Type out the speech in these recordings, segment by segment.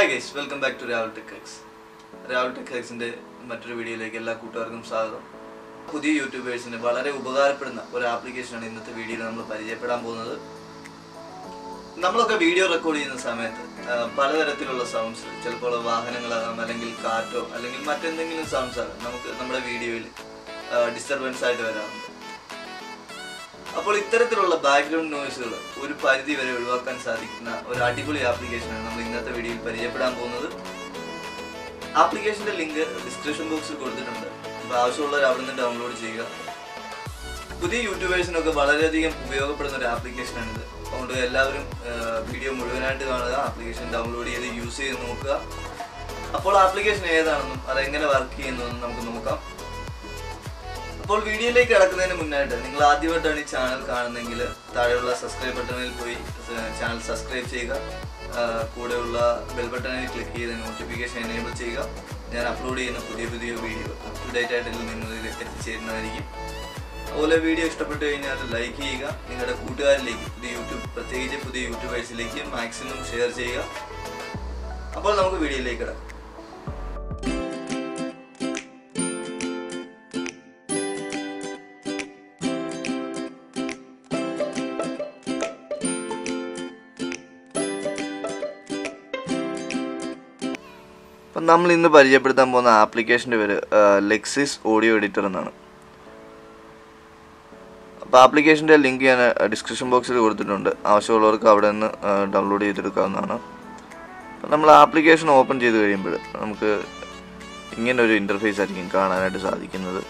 hi guys welcome back to Rahul tech X Rahul tech എക്സിന്റെ മറ്റൊരു വീഡിയോയിലേക്ക് എല്ലാ കൂട്ടുകാർക്കും സ്വാഗതം പുതിയ യൂട്യൂബേഴ്സിന് വളരെ ഉപകാരപ്പെടുന്ന ഒരു ആപ്ലിക്കേഷനാണ് ഇന്നത്തെ വീഡിയോയിൽ നമ്മൾ പരിചയപ്പെടാൻ പോകുന്നത് നമ്മളൊക്കെ വീഡിയോ റെക്കോർഡ് ചെയ്യുന്ന സമയത്ത് ആ, പലതരത്തിലുള്ള സൗണ്ട്സ് ചിലപ്പോൾ വാഹനങ്ങളാകാം അല്ലെങ്കിൽ കാറ്റോ അല്ലെങ്കിൽ മറ്റെന്തെങ്കിലും സൗണ്ട്സ് ആകാം നമുക്ക് നമ്മുടെ വീഡിയോയിൽ ഡിസ്റ്റർബൻസ് ആയിട്ട് വരാറുണ്ട് അപ്പോൾ ഇത്തരത്തിലുള്ള ബാക്ക്ഗ്രൗണ്ട് നോയ്സുകൾ ഒരു പരിധി വരെ ഒഴിവാക്കാൻ സാധിക്കുന്ന ഒരു അടിപൊളി ആപ്ലിക്കേഷനാണ് നമ്മൾ ഇന്നത്തെ വീഡിയോയിൽ പരിചയപ്പെടാൻ പോകുന്നത് ആപ്ലിക്കേഷന്റെ ലിങ്ക് ഡിസ്ക്രിപ്ഷൻ ബോക്സിൽ കൊടുത്തിട്ടുണ്ട് അപ്പോൾ ആവശ്യമുള്ളവർ അവിടെ നിന്ന് ഡൗൺലോഡ് ചെയ്യുക പുതിയ യൂട്യൂബേഴ്സിനൊക്കെ വളരെയധികം ഉപയോഗപ്പെടുന്ന ഒരു ആപ്ലിക്കേഷനാണിത് അതുകൊണ്ട് എല്ലാവരും വീഡിയോ മുഴുവനായിട്ട് കാണുക ആപ്ലിക്കേഷൻ ഡൗൺലോഡ് ചെയ്ത് യൂസ് ചെയ്ത് നോക്കുക അപ്പോൾ ആപ്ലിക്കേഷൻ ഏതാണെന്നും അതെങ്ങനെ വർക്ക് ചെയ്യുന്നതെന്നും നമുക്ക് നോക്കാം അപ്പോൾ വീഡിയോയിലേക്ക് കിടക്കുന്നതിന് മുന്നായിട്ട് നിങ്ങൾ ആദ്യമായിട്ടാണ് ഈ ചാനൽ കാണുന്നതെങ്കിൽ താഴെയുള്ള സബ്സ്ക്രൈബ് ബട്ടണിൽ പോയി ചാനൽ സബ്സ്ക്രൈബ് ചെയ്യുക ആ, കൂടെയുള്ള ബെൽ ബട്ടണിൽ ക്ലിക്ക് ചെയ്ത് നോട്ടിഫിക്കേഷൻ എനേബിൾ ചെയ്യുക ഞാൻ അപ്ലോഡ് ചെയ്യുന്ന പുതിയ പുതിയ വീഡിയോ അപ് ടു ഡേറ്റ് ആയിട്ട് നിങ്ങളിലേക്ക് എത്തിച്ചേരുന്നതായിരിക്കും അതുപോലെ വീഡിയോ ഇഷ്ടപ്പെട്ടു കഴിഞ്ഞാൽ ലൈക്ക് ചെയ്യുക നിങ്ങളുടെ കൂട്ടുകാരിലേക്ക് പുതിയ യൂട്യൂബ് പ്രത്യേകിച്ച് പുതിയ യൂട്യൂബേഴ്സിലേക്ക് മാക്സിമം ഷെയർ ചെയ്യുക അപ്പോൾ നമുക്ക് വീഡിയോയിലേക്ക് കിടക്കാം അപ്പം നമ്മൾ ഇന്ന് പരിചയപ്പെടുത്താൻ പോകുന്ന ആപ്ലിക്കേഷൻ്റെ പേര് ലെക്സിസ് ഓഡിയോ എഡിറ്റർ എന്നാണ് അപ്പോൾ ആപ്ലിക്കേഷൻ്റെ ലിങ്ക് ഞാൻ ഡിസ്ക്രിപ്ഷൻ ബോക്സിൽ കൊടുത്തിട്ടുണ്ട് ആവശ്യമുള്ളവർക്ക് അവിടെ നിന്ന് ഡൗൺലോഡ് ചെയ്തെടുക്കാവുന്നതാണ് അപ്പം നമ്മൾ ആപ്ലിക്കേഷൻ ഓപ്പൺ ചെയ്ത് കഴിയുമ്പോൾ നമുക്ക് ഇങ്ങനെ ഒരു ഇൻ്റർഫേസ് ആയിരിക്കും കാണാനായിട്ട് സാധിക്കുന്നത്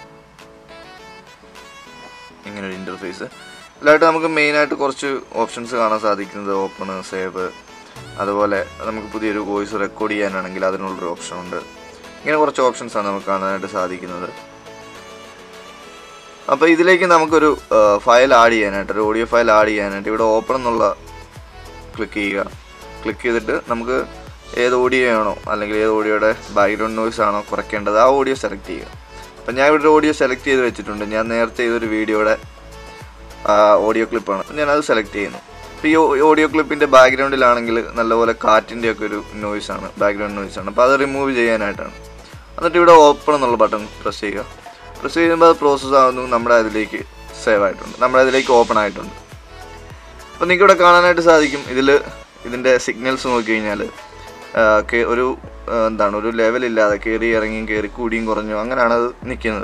ഇങ്ങനെ ഒരു ഇൻ്റർഫേസ് ഇതിലായിട്ട് നമുക്ക് മെയിനായിട്ട് കുറച്ച് ഓപ്ഷൻസ് കാണാൻ സാധിക്കുന്നത് ഓപ്പൺ സേവ് അതുപോലെ നമുക്ക് പുതിയൊരു വോയിസ് റെക്കോർഡ് ചെയ്യാനാണെങ്കിൽ അതിനുള്ളൊരു ഓപ്ഷൻ ഉണ്ട് ഇങ്ങനെ കുറച്ച് ഓപ്ഷൻസ് ആണ് നമുക്ക് കാണാനായിട്ട് സാധിക്കുന്നത് അപ്പോൾ ഇതിലേക്ക് നമുക്കൊരു ഫയൽ ആഡ് ചെയ്യാനായിട്ട് ഒരു ഓഡിയോ ഫയൽ ആഡ് ചെയ്യാനായിട്ട് ഇവിടെ ഓപ്പൺ എന്നുള്ള ക്ലിക്ക് ചെയ്യുക ക്ലിക്ക് ചെയ്തിട്ട് നമുക്ക് ഏത് ഓഡിയോ ആണോ അല്ലെങ്കിൽ ഏത് ഓഡിയോയുടെ ബാക്ക്ഗ്രൗണ്ട് നോയ്സ് ആണോ കുറയ്ക്കേണ്ടത് ആ ഓഡിയോ സെലക്ട് ചെയ്യുക അപ്പം ഞാൻ ഇവിടെ ഒരു ഓഡിയോ സെലക്ട് ചെയ്ത് വെച്ചിട്ടുണ്ട് ഞാൻ നേരത്തെ ചെയ്തൊരു വീഡിയോയുടെ ഓഡിയോ ക്ലിപ്പാണ് ഞാൻ അത് സെലക്ട് ചെയ്യുന്നു അപ്പോൾ ഈ ഓഡിയോ ക്ലിപ്പിൻ്റെ ബാക്ക്ഗ്രൗണ്ടിലാണെങ്കിൽ നല്ലപോലെ കാറ്റിൻ്റെ ഒക്കെ ഒരു നോയ്സ് ആണ് ബാക്ക്ഗ്രൗണ്ട് നോയ്സ് ആണ് അപ്പോൾ അത് റിമൂവ് ചെയ്യാനായിട്ടാണ് എന്നിട്ട് ഇവിടെ ഓപ്പൺ എന്നുള്ള ബട്ടൺ പ്രസ് ചെയ്യുക പ്രസ് ചെയ്യുമ്പോൾ അത് പ്രോസസ്സ് ആകുന്നു നമ്മുടെ അതിലേക്ക് സേവ് ആയിട്ടുണ്ട് നമ്മുടെ അതിലേക്ക് ഓപ്പൺ ആയിട്ടുണ്ട് അപ്പോൾ നിങ്ങൾക്ക് ഇവിടെ കാണാനായിട്ട് സാധിക്കും ഇതിൽ ഇതിൻ്റെ സിഗ്നൽസ് നോക്കിക്കഴിഞ്ഞാൽ ഒരു ആ, എന്താണ് ഒരു ലെവലില്ലാതെ കയറി ഇറങ്ങിയും കയറി കൂടിയും കുറഞ്ഞു അങ്ങനെയാണ് അത് നിൽക്കുന്നത്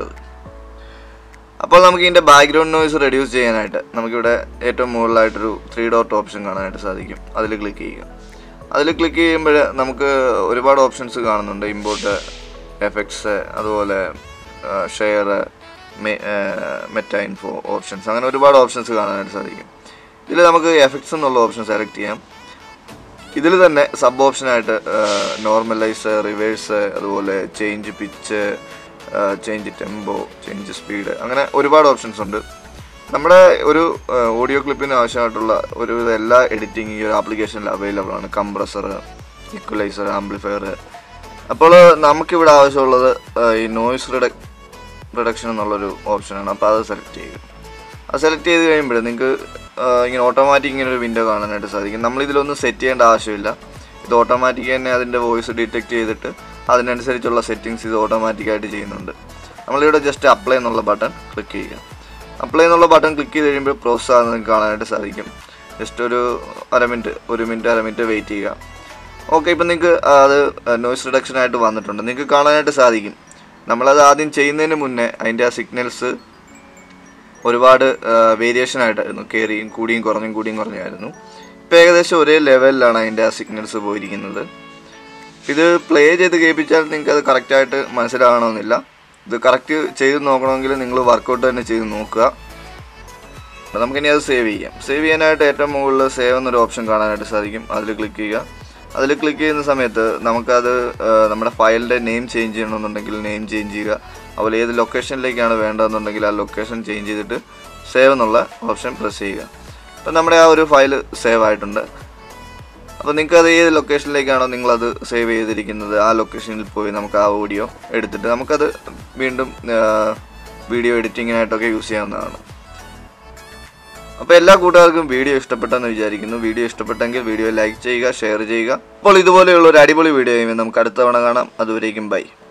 അപ്പോൾ നമുക്ക് ഇതിൻ്റെ ബാക്ക്ഗ്രൗണ്ട് നോയ്സ് റെഡ്യൂസ് ചെയ്യാനായിട്ട് നമുക്കിവിടെ ഏറ്റവും മുകളിലായിട്ടൊരു ത്രീ ഡോട്ട് ഓപ്ഷൻ കാണാനായിട്ട് സാധിക്കും അതിൽ ക്ലിക്ക് ചെയ്യുക അതിൽ ക്ലിക്ക് ചെയ്യുമ്പോൾ നമുക്ക് ഒരുപാട് ഓപ്ഷൻസ് കാണുന്നുണ്ട് ഇമ്പോർട്ട് എഫക്ട്സ് അതുപോലെ ഷെയർ മെറ്റ ഇൻഫോ ഓപ്ഷൻസ് അങ്ങനെ ഒരുപാട് ഓപ്ഷൻസ് കാണാനായിട്ട് സാധിക്കും ഇതിൽ നമുക്ക് എഫക്ട്സ് എന്നുള്ള ഓപ്ഷൻ സെലക്ട് ചെയ്യാം ഇതിൽ തന്നെ സബ് ഓപ്ഷനായിട്ട് നോർമലൈസ് റിവേഴ്സ് അതുപോലെ change pitch change tempo change speed അങ്ങനെ ഒരുപാട് ഓപ്ഷൻസ് ഉണ്ട് നമ്മുടെ ഒരു ഓഡിയോ ക്ലിപ്പിന് ആവശ്യമായിട്ടുള്ള ഒരു എല്ലാ എഡിറ്റിംഗ് ഈ ഒരു ആപ്ലിക്കേഷനിൽ അവൈലബിൾ ആണ് കംപ്രസർ ഇക്വലൈസർ ആംപ്ലിഫയർ അപ്പോൾ നമുക്കിവിടെ ആവശ്യമുള്ളത് ആ, ഈ നോയ്സ് റിഡ റിഡക്ഷൻ എന്നുള്ളൊരു ഓപ്ഷനാണ് അപ്പോൾ അത് സെലക്ട് ചെയ്യുക അത് സെലക്ട് ചെയ്ത് കഴിയുമ്പോൾ നിങ്ങൾക്ക് ഇങ്ങനെ ഓട്ടോമാറ്റിക് ഇങ്ങനെ ഒരു വിൻഡോ കാണാനായിട്ട് സാധിക്കും നമ്മൾ ഇതിലൊന്നും സെറ്റ് ചെയ്യേണ്ട ആവശ്യമില്ല ഇത് ഓട്ടോമാറ്റിക് തന്നെ അതിൻ്റെ വോയിസ് ഡിറ്റക്ട് ചെയ്തിട്ട് അതിനനുസരിച്ചുള്ള സെറ്റിങ്സ് ഇത് ഓട്ടോമാറ്റിക്കായിട്ട് ചെയ്യുന്നുണ്ട് നമ്മളിവിടെ ജസ്റ്റ് അപ്ലൈ എന്നുള്ള ബട്ടൺ ക്ലിക്ക് ചെയ്യുക അപ്ലൈ എന്നുള്ള ബട്ടൺ ക്ലിക്ക് ചെയ്ത് കഴിയുമ്പോൾ പ്രോസസ്സ് ആകുന്നത് നിങ്ങൾക്ക് കാണാനായിട്ട് സാധിക്കും ജസ്റ്റ് ഒരു അര മിനിറ്റ് ഒരു മിനിറ്റ് അര മിനിറ്റ് വെയിറ്റ് ചെയ്യുക ഓക്കെ ഇപ്പം നിങ്ങൾക്ക് അത് നോയ്സ് റിഡക്ഷൻ ആയിട്ട് വന്നിട്ടുണ്ട് നിങ്ങൾക്ക് കാണാനായിട്ട് സാധിക്കും നമ്മളത് ആദ്യം ചെയ്യുന്നതിന് മുന്നേ അതിൻ്റെ ആ സിഗ്നൽസ് ഒരുപാട് വേരിയേഷൻ ആയിട്ടായിരുന്നു കയറിയും കൂടിയും കുറഞ്ഞും കൂടിയും കുറഞ്ഞായിരുന്നു ഇപ്പം ഏകദേശം ഒരേ ലെവലിലാണ് അതിൻ്റെ ആ സിഗ്നൽസ് പോയിരിക്കുന്നത് ഇത് പ്ലേ ചെയ്ത് കേൾപ്പിച്ചാൽ നിങ്ങൾക്ക് അത് കറക്റ്റായിട്ട് മനസ്സിലാകണമെന്നില്ല ഇത് കറക്റ്റ് ചെയ്ത് നോക്കണമെങ്കിൽ നിങ്ങൾ വർക്കൗട്ട് തന്നെ ചെയ്ത് നോക്കുക അപ്പോൾ നമുക്കിനി അത് സേവ് ചെയ്യാം സേവ് ചെയ്യാനായിട്ട് ഏറ്റവും മുകളിൽ സേവ് എന്നൊരു ഓപ്ഷൻ കാണാനായിട്ട് സാധിക്കും അതിൽ ക്ലിക്ക് ചെയ്യുക അതിൽ ക്ലിക്ക് ചെയ്യുന്ന സമയത്ത് നമുക്കത് ആ, നമ്മുടെ ഫയലിൻ്റെ നെയിം ചേഞ്ച് ചെയ്യണമെന്നുണ്ടെങ്കിൽ നെയിം ചേഞ്ച് ചെയ്യുക അതുപോലെ ഏത് ലൊക്കേഷനിലേക്കാണ് വേണ്ടതെന്നുണ്ടെങ്കിൽ ആ ലൊക്കേഷൻ ചേഞ്ച് ചെയ്തിട്ട് സേവ് എന്നുള്ള ഓപ്ഷൻ പ്രസ് ചെയ്യുക അപ്പം നമ്മുടെ ആ ഒരു ഫയൽ സേവ് ആയിട്ടുണ്ട് അപ്പോൾ നിങ്ങൾക്ക് അത് ഏത് ലൊക്കേഷനിലേക്കാണോ നിങ്ങളത് സേവ് ചെയ്തിരിക്കുന്നത് ആ ലൊക്കേഷനിൽ പോയി നമുക്ക് ആ ഓഡിയോ എടുത്തിട്ട് നമുക്കത് വീണ്ടും വീഡിയോ എഡിറ്റിങ്ങിനായിട്ടൊക്കെ യൂസ് ചെയ്യാവുന്നതാണ് അപ്പോൾ എല്ലാ കൂട്ടുകാർക്കും വീഡിയോ ഇഷ്ടപ്പെട്ടെന്ന് വിചാരിക്കുന്നു വീഡിയോ ഇഷ്ടപ്പെട്ടെങ്കിൽ വീഡിയോ ലൈക്ക് ചെയ്യുക ഷെയർ ചെയ്യുക അപ്പോൾ ഇതുപോലെയുള്ള ഒരു അടിപൊളി വീഡിയോ നമുക്ക് അടുത്ത തവണ കാണാം അതുവരേക്കും ബൈ